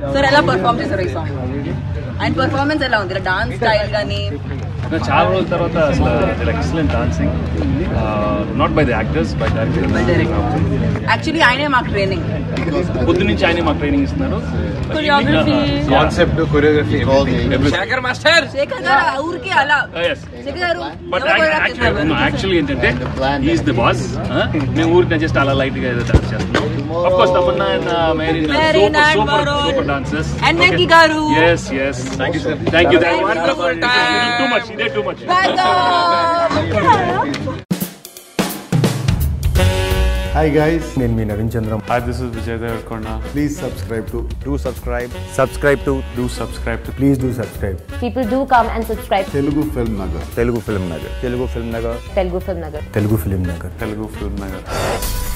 Sir ఎలా perform చేశారు ఈ సాంగ్ ఆయన పర్ఫార్మెన్స్ ఎలా ఉంది డాన్స్ స్టైల్ కానీ నా చాలా రోజుల తర్వాత అసలు excellent dancing not by the actors by actually ఆయనే మాకు ట్రైనింగ్ పొద్దు నుంచి ఆయన మాకు ట్రైనింగ్ ఇస్తున్నారు కొరియోగ్రఫీ కాన్సెప్ట్ కొరియోగ్రఫీ శేఖర్ గారు ఆ ఊరికి అలా శేఖర్ గారు బట్ ఎవరు choreograph చేస్తారు? యాక్చువల్లీ ఏంటంటే ఈజ్ ద బాస్ మేము ఊరికి జస్ట్ అలా లైట్ గా ఏదో డాన్స్ చేస్తున్నాం ఆఫ్ కోర్స్ తమన్నా అండ్ మేరీ Marine and super Varun. Super dancers And Venki గారు. yes yes thank you sir thank you thank you Wonderful time. too much they too much hi guys నేను మీ Naveen Chandra Hi, this is Vijay Devarkonda. Please subscribe to do subscribe subscribe to Do subscribe to please do subscribe People do come and subscribe to Telugu Film Nagar Telugu Film Nagar Telugu Film Nagar Telugu Film Nagar. Telugu Film Nagar Telugu Film Nagar.